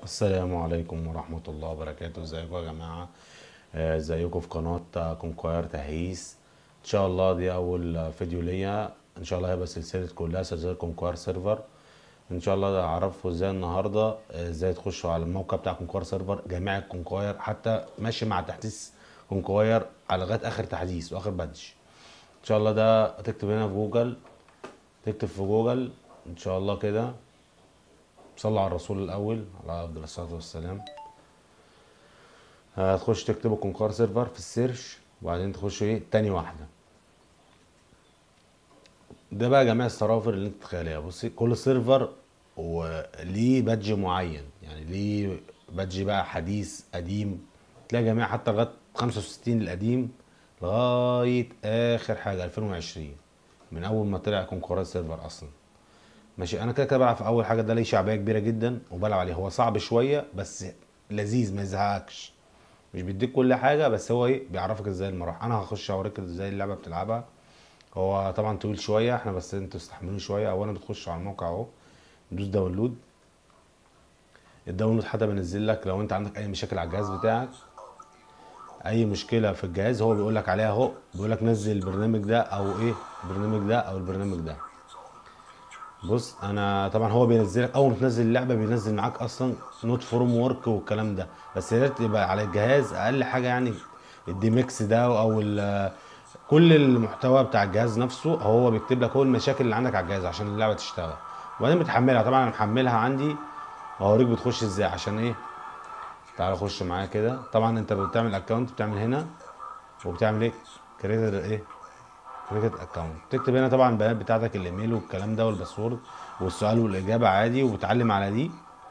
السلام عليكم ورحمة الله وبركاته ازيكم يا جماعة آه، ازيكم في قناة آه، كونكواير تهيس ان شاء الله دي اول آه، فيديو ليا ان شاء الله هيبقى سلسلة كلها سلسلة كونكواير سيرفر ان شاء الله اعرفكم ازاي النهاردة آه، ازاي تخشوا على الموقع بتاع كونكواير سيرفر جميع الكونكواير حتى ماشي مع تحديث كونكواير على لغاية اخر تحديث واخر بادج ان شاء الله ده تكتب هنا في جوجل تكتب في جوجل ان شاء الله كده صلوا على الرسول الاول على افضل الصلاه والسلام هتخش تكتبوا كونكار سيرفر في السيرش وبعدين تخشوا ايه تاني واحده ده بقى جميع السرافر اللي انت تتخيلها بصي كل سيرفر وليه بادج معين يعني ليه بادج بقى حديث قديم تلاقي جميع حتى لغايه 65 القديم لغايه اخر حاجه 2020 من اول ما طلع كونكورات سيرفر اصلا ماشي انا كده كده بلعب في اول حاجه ده ليه شعبيه كبيره جدا وبلعب عليه هو صعب شويه بس لذيذ ما يزهقكش مش بيديك كل حاجه بس هو ايه بيعرفك ازاي المراحل انا هخش اوريك ازاي اللعبه بتلعبها هو طبعا طويل شويه احنا بس انتوا استحملوني شويه اولا بتخش على الموقع اهو دوس داونلود الداونلود حتى بينزل لك لو انت عندك اي مشاكل على الجهاز بتاعك اي مشكله في الجهاز هو بيقول لك عليها اهو بيقول لك نزل البرنامج ده او ايه البرنامج ده او البرنامج ده بص انا طبعا هو بينزلك اول ما تنزل اللعبه بينزل معاك اصلا نوت فروم ورك والكلام ده بس يا ريت يبقى على الجهاز اقل حاجه يعني الدي ميكس ده او ال- كل المحتوى بتاع الجهاز نفسه هو بيكتب لك هو المشاكل اللي عندك على الجهاز عشان اللعبه تشتغل وبعدين بتحملها طبعا انا محملها عندي اوريك بتخش ازاي عشان ايه تعال خش معايا كده طبعا انت بتعمل اكونت بتعمل هنا وبتعمل ايه كريتر ايه كريتد اكونت تكتب هنا طبعا البيانات بتاعتك الايميل والكلام ده والباسورد والسؤال والاجابه عادي وبتعلم على دي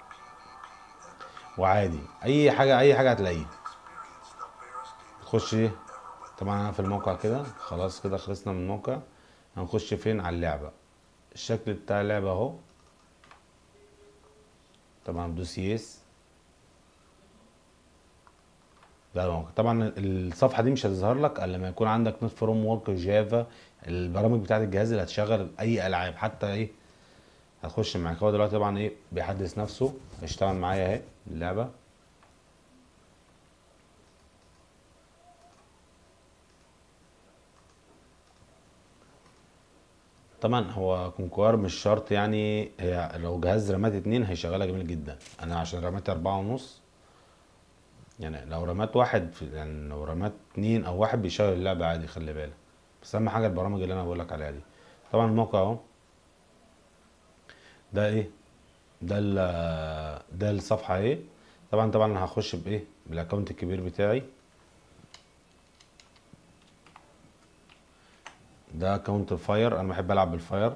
وعادي اي حاجه اي حاجه هتلاقيها تخش ايه طبعا انا في الموقع كده خلاص كده خلصنا من الموقع هنخش فين على اللعبه الشكل بتاع اللعبه اهو طبعا بدوس يس ده الموقع طبعا الصفحه دي مش هتظهر لك الا لما يكون عندك نوت فروم ورك جافا البرامج بتاعت الجهاز اللي هتشغل اي العاب حتى ايه هتخش معاك هو دلوقتي طبعا ايه بيحدث نفسه هيشتغل معايا اهي اللعبه طبعا هو كونكوار مش شرط يعني هي لو جهاز رامات اتنين هيشغلها جميل جدا انا عشان رامات اربعة ونص يعني لو رمات واحد في يعني لو رمات اتنين او واحد بيشغل اللعبة عادي خلي بالك بس اهم حاجة البرامج اللي انا بقولك عليها دي طبعا الموقع اهو ده ايه ده ال ده الصفحة ايه طبعا طبعا انا هخش بايه بالاكونت الكبير بتاعي ده اكونت الفاير انا بحب العب بالفاير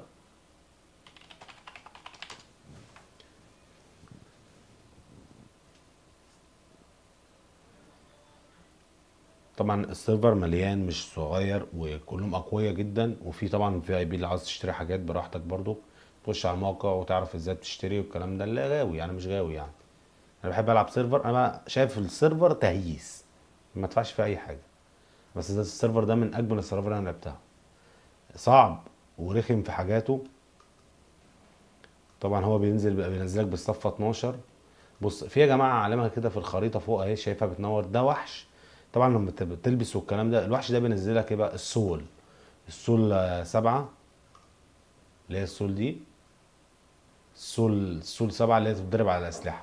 طبعا السيرفر مليان مش صغير وكلهم اقوياء جدا وفي طبعا في اي بي اللي عاوز تشتري حاجات براحتك برضو تخش على الموقع وتعرف ازاي بتشتري والكلام ده لا غاوي انا مش غاوي يعني انا بحب العب سيرفر انا شايف السيرفر تهييس ما ادفعش فيه اي حاجه بس ده السيرفر ده من اجمل السيرفر اللي انا لعبتها صعب ورخم في حاجاته طبعا هو بينزل بقى بينزلك بالصفه 12 بص في يا جماعه علامه كده في الخريطه فوق اهي شايفها بتنور ده وحش طبعا لما بت- بتلبس والكلام ده الوحش ده بينزلك ايه بقى السول السول آه، سبعة اللي هي السول دي السول السول سبعة اللي هي تتضرب على الأسلحة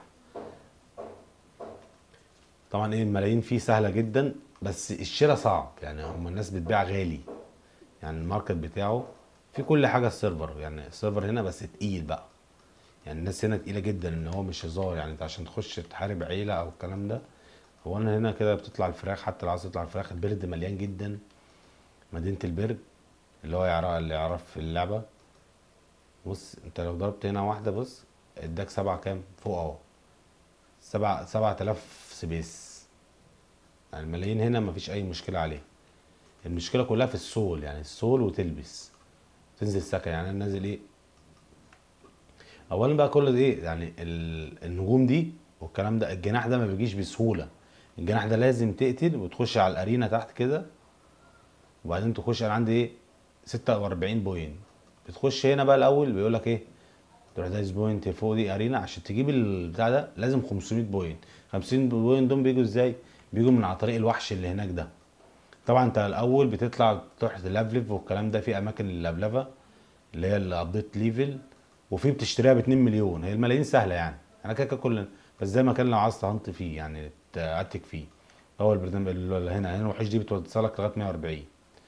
طبعا ايه الملايين فيه سهلة جدا بس الشراء صعب يعني هم الناس بتبيع غالي يعني الماركت بتاعه في كل حاجة السيرفر يعني السيرفر هنا بس تقيل بقى يعني الناس هنا تقيلة جدا ان هو مش هزار يعني انت عشان تخش تحارب عيلة او الكلام ده هو انا هنا كده بتطلع الفراخ حتى لو عايز تطلع الفراخ البرد مليان جدا مدينة البرد اللي هو يعرف اللي يعرف في اللعبة بص انت لو ضربت هنا واحدة بص اداك سبعة كام فوق اهو سبعة سبعة آلاف سبيس يعني الملايين هنا مفيش أي مشكلة عليه المشكلة كلها في السول يعني السول وتلبس تنزل سكن يعني انا نازل ايه اولا بقى كل ده ايه يعني ال- النجوم دي والكلام ده الجناح ده ما بيجيش بسهولة الجناح ده لازم تقتل وتخش على الارينا تحت كده وبعدين تخش انا عندي ايه 46 بوينت بتخش هنا بقى الاول بيقول لك ايه تروح دايس بوينت فوق دي ارينا عشان تجيب البتاع ده لازم 500 بوينت 50 بوينت دول بيجوا ازاي بيجوا من على طريق الوحش اللي هناك ده طبعا انت الاول بتطلع تروح تلفلف والكلام ده في اماكن اللفلفه اللي هي الابديت ليفل وفي بتشتريها ب 2 مليون هي الملايين سهله يعني انا كده كده كل بس زي ما كان لو عايز تهنط فيه يعني تأتك فيه هو البرنامج اللي هنا هنا الوحش دي بتوصلك لغايه 140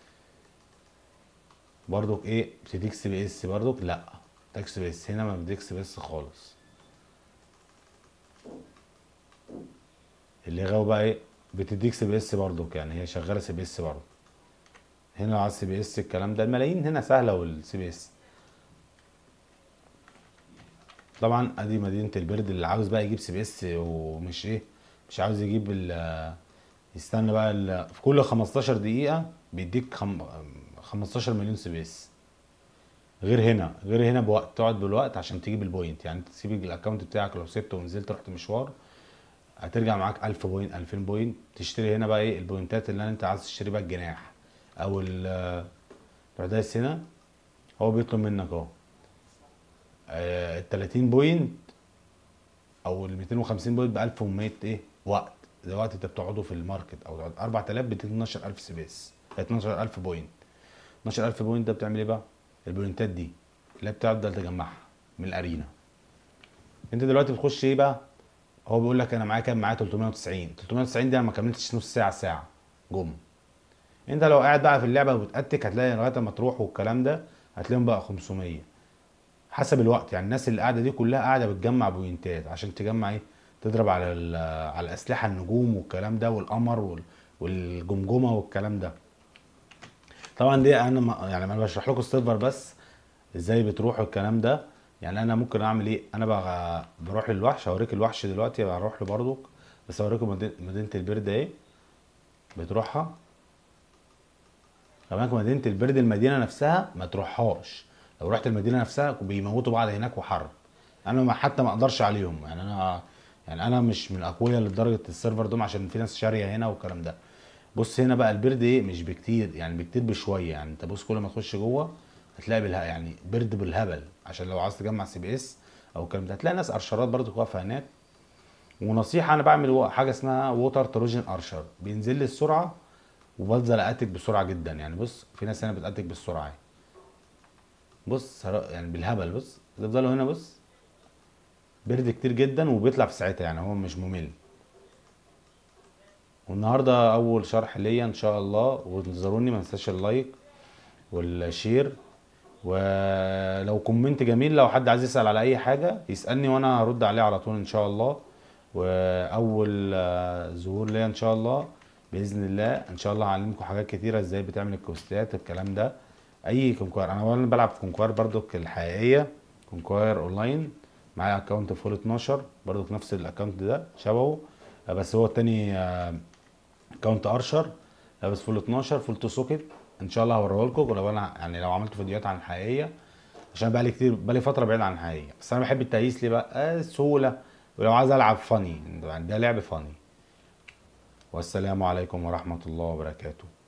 برضك ايه بتديك سي بي اس برضك لا بتديك سي بي اس هنا ما بتديك سي بي اس خالص اللي غاوي بقى ايه بتديك سي بي اس برضك يعني هي شغاله سي بي اس برضه هنا على السي بي اس الكلام ده الملايين هنا سهله والسي بي اس طبعا ادي مدينه البرد اللي عاوز بقى يجيب سي بي اس ومش ايه مش عاوز يجيب ال يستنى بقى ال في كل 15 دقيقه بيديك خم... 15 مليون سي بي اس غير هنا غير هنا بوقت تقعد بالوقت عشان تجيب البوينت يعني انت تسيب الاكونت بتاعك لو سبته ونزلت رحت مشوار هترجع معاك 1000 بوينت 2000 بوينت تشتري هنا بقى ايه البوينتات اللي انت عايز تشتري بقى الجناح او ال تروح دايس هنا هو بيطلب منك اهو ال 30 بوينت او ال 250 بوينت ب 1100 ايه وقت ده وقت انت بتقعده في الماركت او تقعد 4000 ب 12000 سي بي اس 12000 بوينت 12000 بوينت ده بتعمل ايه بقى؟ البوينتات دي اللي بتفضل تجمعها من الارينا انت دلوقتي بتخش ايه بقى؟ هو بيقول لك انا معايا كام؟ معايا 390 390 دي انا ما كملتش نص ساعه ساعه جم انت لو قاعد بقى في اللعبه وبتأتك هتلاقي لغايه ما تروح والكلام ده هتلاقيهم بقى 500 حسب الوقت يعني الناس اللي قاعده دي كلها قاعده بتجمع بوينتات عشان تجمع ايه تضرب على على الاسلحه النجوم والكلام ده والقمر والجمجمه والكلام ده طبعا دي انا ما يعني انا بشرح لكم السيرفر بس ازاي بتروحوا الكلام ده يعني انا ممكن اعمل ايه انا بقى بروح للوحش هوريك الوحش دلوقتي هروح له برضك بس هوريكم مدينه البرد ايه بتروحها كمان مدينه البرد المدينه نفسها ما تروحهاش لو رحت المدينه نفسها بيموتوا بعض هناك وحرب انا ما حتى ما اقدرش عليهم يعني انا يعني انا مش من الاقوياء لدرجه السيرفر دوم عشان في ناس شاريه هنا والكلام ده بص هنا بقى البرد ايه مش بكتير يعني بكتير بشويه يعني انت بص كل ما تخش جوه هتلاقي بالها يعني برد بالهبل عشان لو عايز تجمع سي بي اس او الكلام ده هتلاقي ناس ارشرات برضو واقفه هناك ونصيحه انا بعمل حاجه اسمها ووتر تروجن ارشر بينزل لي السرعه وبفضل اتك بسرعه جدا يعني بص في ناس هنا بتاتك بالسرعه بص يعني بالهبل بص تفضلوا هنا بص برد كتير جدا وبيطلع في ساعتها يعني هو مش ممل والنهارده اول شرح ليا ان شاء الله وانتظروني ما تنساش اللايك والشير ولو كومنت جميل لو حد عايز يسال على اي حاجه يسالني وانا هرد عليه على طول ان شاء الله واول ظهور ليا ان شاء الله باذن الله ان شاء الله هعلمكم حاجات كتيره ازاي بتعمل الكوستات الكلام ده اي كونكوير انا اولا بلعب في كونكوير برضك الحقيقيه كونكوير اونلاين معايا اكونت فول 12 برضك نفس الاكونت ده شبهه بس هو التاني اكونت ارشر لابس فول 12 فول تو سوكت ان شاء الله هوريه لكم ولو انا يعني لو عملت فيديوهات عن الحقيقيه عشان بقى لي كتير بقى لي فتره بعيد عن الحقيقيه بس انا بحب التقييس ليه بقى السهوله ولو عايز العب فاني ده لعب فاني والسلام عليكم ورحمه الله وبركاته